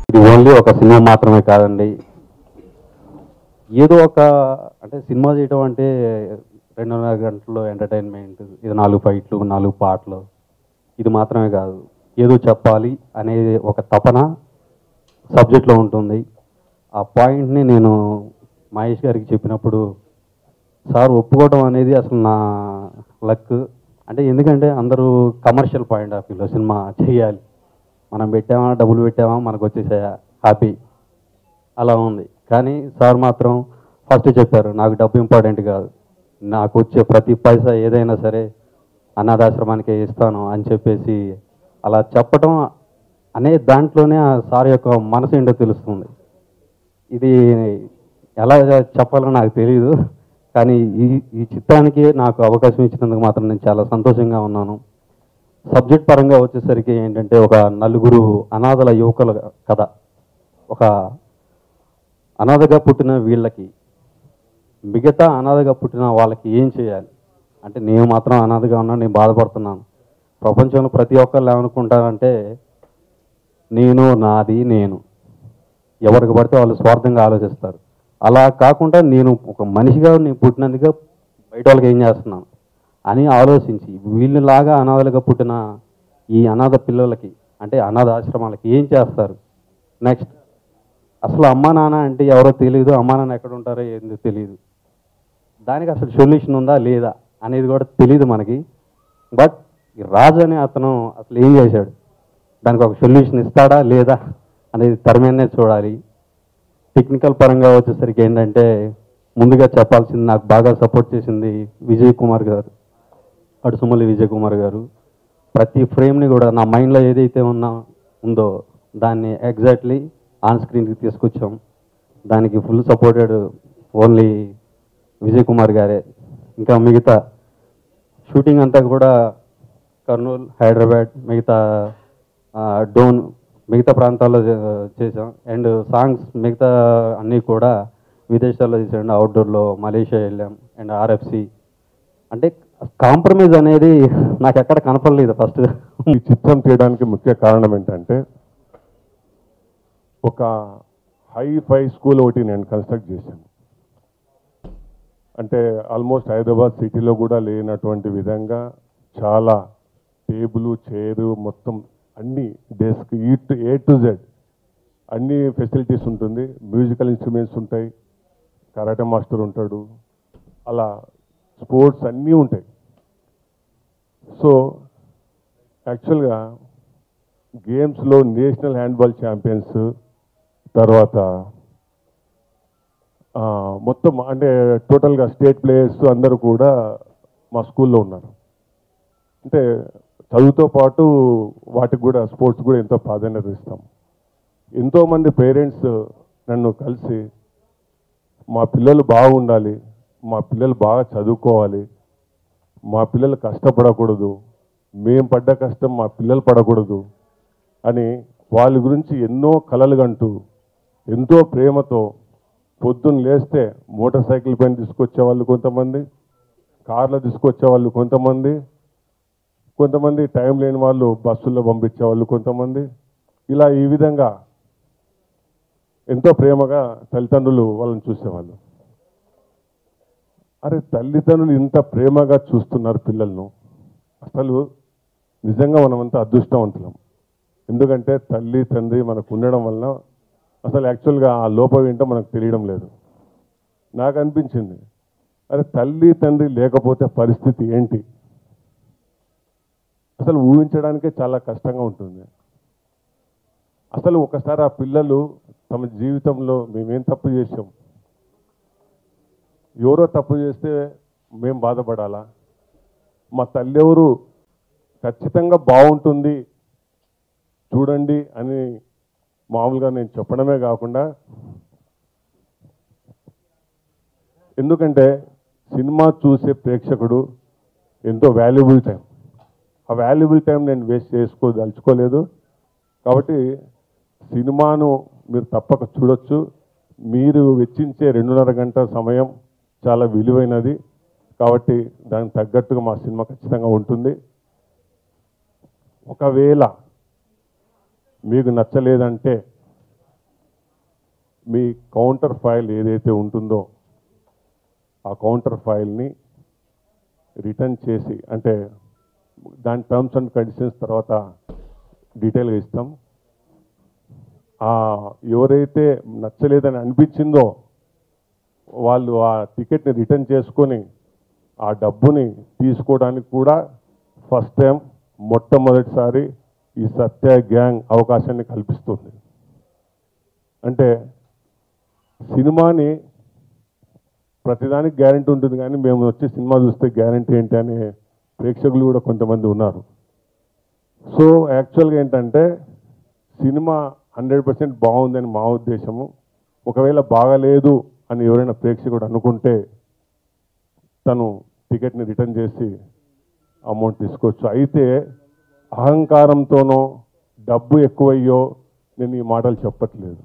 ఇది ఓన్లీ ఒక సినిమా మాత్రమే కాదండి ఏదో ఒక అంటే సినిమా చేయడం అంటే రెండున్నర గంటల్లో ఎంటర్టైన్మెంట్ ఇది నాలుగు ఫైట్లు నాలుగు పాటలు ఇది మాత్రమే కాదు ఏదో చెప్పాలి అనే ఒక తపన సబ్జెక్ట్లో ఉంటుంది ఆ పాయింట్ని నేను మహేష్ గారికి చెప్పినప్పుడు సార్ ఒప్పుకోవడం అనేది అసలు నా లక్ అంటే ఎందుకంటే అందరూ కమర్షియల్ పాయింట్ ఆఫ్ వ్యూలో సినిమా చేయాలి మనం పెట్టామా డబ్బులు పెట్టామా మనకు వచ్చేసాయా హ్యాపీ అలా ఉంది కానీ సార్ మాత్రం ఫస్ట్ చెప్పారు నాకు డబ్బు ఇంపార్టెంట్ కాదు నాకు వచ్చే ప్రతి పైసా ఏదైనా సరే అనాథాశ్రమానికి ఇస్తాను అని చెప్పేసి అలా చెప్పటం అనే దాంట్లోనే ఆ సార్ యొక్క మనసు ఏంటో తెలుస్తుంది ఇది ఎలా చెప్పాలో నాకు తెలియదు కానీ ఈ ఈ చిత్రానికి నాకు అవకాశం ఇచ్చినందుకు మాత్రం నేను చాలా సంతోషంగా ఉన్నాను సబ్జెక్ట్ పరంగా వచ్చేసరికి ఏంటంటే ఒక నలుగురు అనాథల యువకుల కథ ఒక అనాథగా పుట్టిన వీళ్ళకి మిగతా అనాథగా పుట్టిన వాళ్ళకి ఏం చేయాలి అంటే నేను మాత్రం అనాథగా ఉన్నాను నేను బాధపడుతున్నాను ప్రపంచంలో ప్రతి ఒక్కళ్ళు ఏమనుకుంటారంటే నేను నాది నేను ఎవరికి పడితే వాళ్ళు స్వార్థంగా ఆలోచిస్తారు అలా కాకుండా నేను ఒక మనిషిగా నేను పుట్టినందుగా బయట వాళ్ళకి ఏం చేస్తున్నాను అని ఆలోచించి వీళ్ళలాగా అనాథలుగా పుట్టిన ఈ అనాథ పిల్లలకి అంటే అనాథ ఆశ్రమాలకి ఏం చేస్తారు నెక్స్ట్ అసలు అమ్మా నాన్న అంటే ఎవరో తెలియదు అమ్మా నాన్న ఎక్కడ ఉంటారో ఏందో తెలియదు దానికి అసలు సొల్యూషన్ ఉందా లేదా అనేది కూడా తెలియదు మనకి బట్ ఈ రాజు అనే అతను అసలు ఏం చేశాడు దానికి ఒక సొల్యూషన్ ఇస్తాడా లేదా అనేది తరమేనే చూడాలి టెక్నికల్ పరంగా వచ్చేసరికి ఏంటంటే ముందుగా చెప్పాల్సింది నాకు బాగా సపోర్ట్ చేసింది విజయ్ కుమార్ గారు అడుసుమల్లి విజయ్ కుమార్ గారు ప్రతి ఫ్రేమ్ని కూడా నా మైండ్లో ఏదైతే ఉన్నా ఉందో దాన్ని ఎగ్జాక్ట్లీ ఆన్ స్క్రీన్కి తీసుకొచ్చాం దానికి full supported only Vijay Kumar గారే ఇంకా మిగతా షూటింగ్ అంతా కూడా కర్నూలు హైదరాబాద్ మిగతా ఆ, డోన్ మిగతా ప్రాంతాల్లో చే- చేసాం అండ్ సాంగ్స్ మిగతా అన్నీ కూడా విదేశాల్లో తీసాం అవుట్డోర్లో మలేషియా వెళ్ళాం అండ్ ఆర్ఎఫ్సి అంటే కాంప్రమైజ్ అనేది నాకు ఎక్కడ కనపడలేదు ఫస్ట్ ఈ చిత్రం తీయడానికి ముఖ్య కారణం ఏంటంటే ఒక హై ఫై స్కూల్ ఒకటి నేను కన్స్ట్రక్ట్ చేశాను అంటే ఆల్మోస్ట్ హైదరాబాద్ సిటీలో కూడా లేనటువంటి విధంగా చాలా టేబుల్ చైరు మొత్తం అన్ని డెస్క్ ఈ టు ఏ టు జెడ్ అన్ని ఫెసిలిటీస్ ఉంటుంది మ్యూజికల్ ఇన్స్ట్రుమెంట్స్ ఉంటాయి కరాటే మాస్టర్ ఉంటాడు అలా స్పోర్ట్స్ అన్నీ ఉంటాయి సో యాక్చువల్గా గేమ్స్లో నేషనల్ హ్యాండ్బాల్ ఛాంపియన్స్ తర్వాత ఆ, మొత్తం అంటే టోటల్గా స్టేట్ ప్లేయర్స్ అందరూ కూడా మా స్కూల్లో ఉన్నారు అంటే చదువుతో పాటు వాటికి కూడా స్పోర్ట్స్ కూడా ఎంతో ప్రాధాన్యత ఇస్తాం ఎంతోమంది పేరెంట్స్ నన్ను కలిసి మా పిల్లలు బాగుండాలి మా పిల్లలు బాగా చదువుకోవాలి మా పిల్లలు కష్టపడకూడదు మేం పడ్డ కష్టం మా పిల్లలు పడకూడదు అని వాళ్ళ గురించి ఎన్నో కలలు కంటూ ఎంతో ప్రేమతో పొద్దున్న లేస్తే మోటార్ సైకిల్ పైన తీసుకొచ్చే వాళ్ళు కొంతమంది కార్లో తీసుకొచ్చే వాళ్ళు కొంతమంది కొంతమంది టైం లేని వాళ్ళు బస్సుల్లో పంపించే వాళ్ళు కొంతమంది ఇలా ఈ విధంగా ఎంతో ప్రేమగా తల్లిదండ్రులు వాళ్ళని చూసేవాళ్ళు అరే తల్లిదండ్రులు ఇంత ప్రేమగా చూస్తున్నారు పిల్లలను అసలు నిజంగా మనమంతా అదృష్టవంతులం ఎందుకంటే తల్లి తండ్రి మనకు ఉండడం వలన అసలు యాక్చువల్గా ఆ లోపం ఏంటో మనకు తెలియడం లేదు నాకు అనిపించింది అరే తల్లి తండ్రి లేకపోతే పరిస్థితి ఏంటి అసలు ఊహించడానికే చాలా కష్టంగా ఉంటుంది అసలు ఒకసారి ఆ పిల్లలు తమ జీవితంలో మేమేం తప్పు చేసాం ఎవరో తప్పు చేస్తే మేం బాధపడాలా మా తల్లి ఎవరు ఖచ్చితంగా బాగుంటుంది చూడండి అని మామూలుగా నేను చెప్పడమే కాకుండా ఎందుకంటే సినిమా చూసే ప్రేక్షకుడు ఎంతో వాల్యుబుల్ టైం ఆ వాల్యుబుల్ టైం నేను వేస్ట్ చేసుకోదలుచుకోలేదు కాబట్టి సినిమాను మీరు తప్పక చూడొచ్చు మీరు వెచ్చించే రెండున్నర గంట సమయం చాలా విలువైనది కాబట్టి దానికి తగ్గట్టుగా మా సినిమా ఖచ్చితంగా ఉంటుంది ఒకవేళ మీకు నచ్చలేదంటే మీ కౌంటర్ ఫైల్ ఏదైతే ఉంటుందో ఆ కౌంటర్ ఫైల్ని రిటర్న్ చేసి అంటే దాని టర్మ్స్ అండ్ కండిషన్స్ తర్వాత డీటెయిల్గా ఇస్తాం ఆ ఎవరైతే నచ్చలేదని అనిపించిందో వాళ్ళు ఆ టికెట్ని రిటర్న్ చేసుకొని ఆ డబ్బుని తీసుకోవడానికి కూడా ఫస్ట్ టైం మొట్టమొదటిసారి ఈ సత్య గ్యాంగ్ అవకాశాన్ని కల్పిస్తుంది అంటే సినిమాని ప్రతిదానికి గ్యారంటీ ఉంటుంది కానీ మేము వచ్చి సినిమా చూస్తే గ్యారంటీ ఏంటి అనే ప్రేక్షకులు కూడా కొంతమంది ఉన్నారు సో యాక్చువల్గా ఏంటంటే సినిమా హండ్రెడ్ పర్సెంట్ బాగుందని మా ఉద్దేశము ఒకవేళ బాగలేదు అని ఎవరైనా ప్రేక్షకుడు అనుకుంటే తను టికెట్ని రిటర్న్ చేసి అమౌంట్ తీసుకోవచ్చు అయితే అహంకారంతోనో డబ్బు ఎక్కువయ్యో నేను ఈ మాటలు చెప్పట్లేదు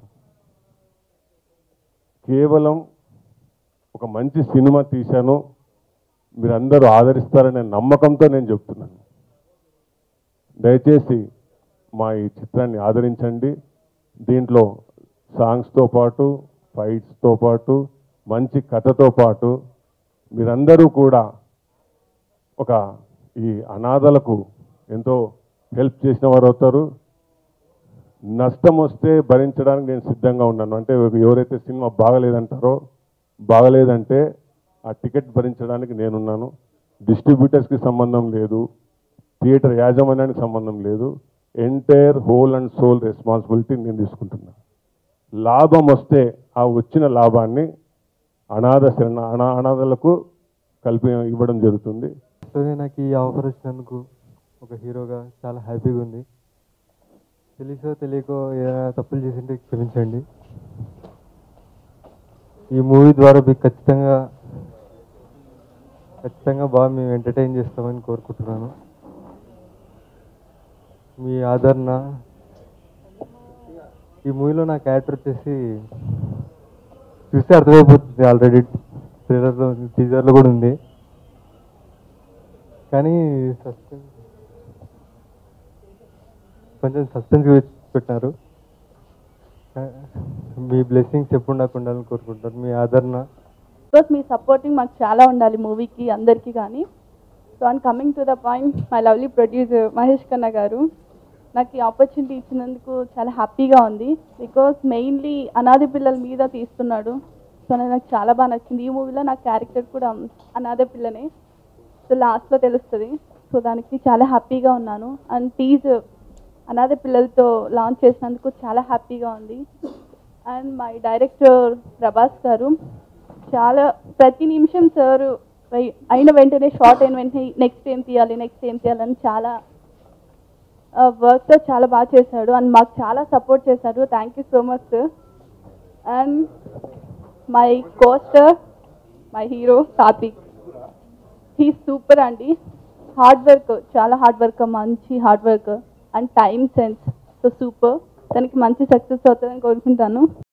కేవలం ఒక మంచి సినిమా తీశాను మీరందరూ ఆదరిస్తారనే నమ్మకంతో నేను చెప్తున్నాను దయచేసి మా ఈ చిత్రాన్ని ఆదరించండి దీంట్లో సాంగ్స్తో పాటు ఫైట్స్తో పాటు మంచి కథతో పాటు మీరందరూ కూడా ఒక ఈ అనాథలకు ఎంతో హెల్ప్ చేసిన వారు అవుతారు నష్టం వస్తే భరించడానికి నేను సిద్ధంగా ఉన్నాను అంటే ఎవరైతే సినిమా బాగలేదంటారో బాగలేదంటే ఆ టికెట్ భరించడానికి నేనున్నాను డిస్ట్రిబ్యూటర్స్కి సంబంధం లేదు థియేటర్ యాజమాన్యానికి సంబంధం లేదు entire whole and soul responsibility నేను తీసుకుంటున్నాను లాభం వస్తే ఆ వచ్చిన లాభాన్ని అనాథ శరణ అనా అనాథలకు కలిపి ఇవ్వడం జరుగుతుంది సో నాకు ఈ ఆఫర్ వచ్చినందుకు ఒక హీరోగా చాలా హ్యాపీగా ఉంది తెలిసో తెలియకో ఏదైనా తప్పులు చేసింటే క్షమించండి ఈ మూవీ ద్వారా మీకు ఖచ్చితంగా ఖచ్చితంగా బాగా మేము ఎంటర్టైన్ చేస్తామని కోరుకుంటున్నాను మీ ఆదరణ ఈ మూవీలో నా క్యారెక్టర్ వచ్చేసి చూస్తే అర్థమైపోతుంది ఆల్రెడీ ట్రైలర్లో టీజర్లో కూడా ఉంది కానీ సస్పెన్స్ కొంచెం సస్పెన్స్ పెట్టినారు మీ బ్లెస్సింగ్స్ ఎప్పుడు నాకు ఉండాలని కోరుకుంటారు మీ ఆదరణ బికాస్ మీ సపోర్టింగ్ మాకు చాలా ఉండాలి మూవీకి అందరికీ కానీ so and coming to the point my lovely producer Mahesh Khanna గారు నాకు ఈ ఆపర్చునిటీ ఇచ్చినందుకు చాలా హ్యాపీగా ఉంది బికాస్ మెయిన్లీ అనాథ పిల్లల మీద తీస్తున్నాడు సో అది నాకు చాలా బాగా నచ్చింది ఈ మూవీలో నా క్యారెక్టర్ కూడా అనాథ పిల్లనే సో లాస్ట్లో తెలుస్తుంది సో దానికి చాలా హ్యాపీగా ఉన్నాను అండ్ టీజ్ అనాథ పిల్లలతో లాంచ్ చేసినందుకు చాలా హ్యాపీగా ఉంది అండ్ మై డైరెక్టర్ ప్రభాస్ గారు చాలా ప్రతి నిమిషం సార్ అయిన వెంటనే షార్ట్ అయిన వెంటనే నెక్స్ట్ ఏం తీయాలి నెక్స్ట్ ఏం తీయాలని చాలా వర్క్తో చాలా బాగా చేశాడు అండ్ మాకు చాలా సపోర్ట్ చేశాడు thank you so much sir and my costar my hero Sathvik he super అండి హార్డ్ వర్క్ చాలా హార్డ్ వర్క్ మంచి hard work and time sense so super తనకి మంచి సక్సెస్ అవుతుందని కోరుకుంటాను